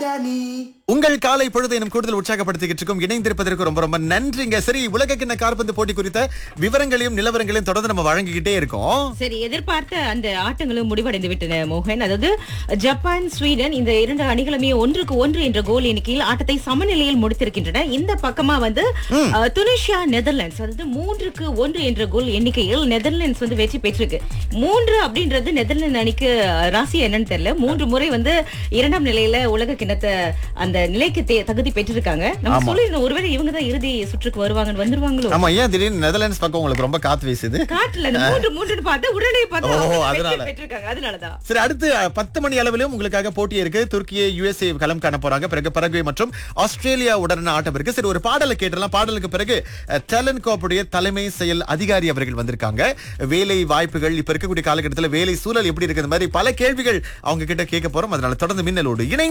மடானி உங்கள் காலை பொழுது எனும் கூடுதல் உற்சாகப்படுத்திக்கிட்டு இருக்கும் இணைந்திருப்பதற்கு ரொம்ப ரொம்ப நன்றிங்க சரி உலக கிண்ண கால்பந்து போட்டி குறித்த விவரங்களையும் நிலவரங்களையும் தொடர்ந்து நம்ம வழங்கிக்கிட்டே இருக்கோம் சரி எதிர்பார்த்த அந்த ஆட்டங்களும் முடிவடைந்து விட்டன மோகன் அதாவது ஜப்பான் ஸ்வீடன் இந்த இரண்டு அணிகளுமே ஒன்றுக்கு ஒன்று என்ற கோல் எண்ணிக்கையில் ஆட்டத்தை சமநிலையில் முடித்திருக்கின்றன இந்த பக்கமா வந்து அஹ், துனிஷியா நெதர்லாண்ட்ஸ் அதாவது மூன்றுக்கு ஒன்று என்ற கோல் எண்ணிக்கையில் நெதர்லாண்ட்ஸ் வந்து வெற்றி பெற்றிருக்கு மூன்று அப்படின்றது நெதர்லாந்து அணிக்கு அஹ், ராசி என்னன்னு தெரியல மூன்று முறை வந்து இரண்டாம் நிலையில உலக கிண்ணத்தை அந்த நிலைக்கு தே- தகுதி பெற்றிருக்காங்க நம்ம சொல்லியிருந்தோம் ஒருவேளை இவங்க தான் இறுதி சுற்றுக்கு வருவாங்கன்னு வந்துருவாங்களோ ஆமா ஏன் திடீர்னு நெதர்லாண்ட்ஸ் பக்கம் உங்களுக்கு ரொம்ப காத்து வீசுது காட்டுல இந்த மூன்று மூன்றுன்னு பார்த்தா உடனே பார்த்தா ஓ, அவங்க அதனால. வெற்றி பெற்றிருக்காங்க அதனாலதான் சரி அடுத்து அஹ், பத்து மணி அளவிலும் உங்களுக்காக போட்டி இருக்கு துருக்கிய யுஎஸ்ஏ களம் காண போறாங்க பிறகு பரகுவே மற்றும் ஆஸ்திரேலியா உடனான ஆட்டம் இருக்கு சரி ஒரு பாடலை கேட்டலாம் பாடலுக்கு பிறகு டேலன் கோப்புடைய தலைமை செயல் அதிகாரி அவர்கள் வந்திருக்காங்க வேலை வாய்ப்புகள் இப்ப இருக்கக்கூடிய காலகட்டத்தில் வேலை சூழல் எப்படி இருக்கு இந்த மாதிரி பல கேள்விகள் அவங்க கிட்ட கேட்க போறோம் அதனால தொடர்ந்து மின்னலோடு இணை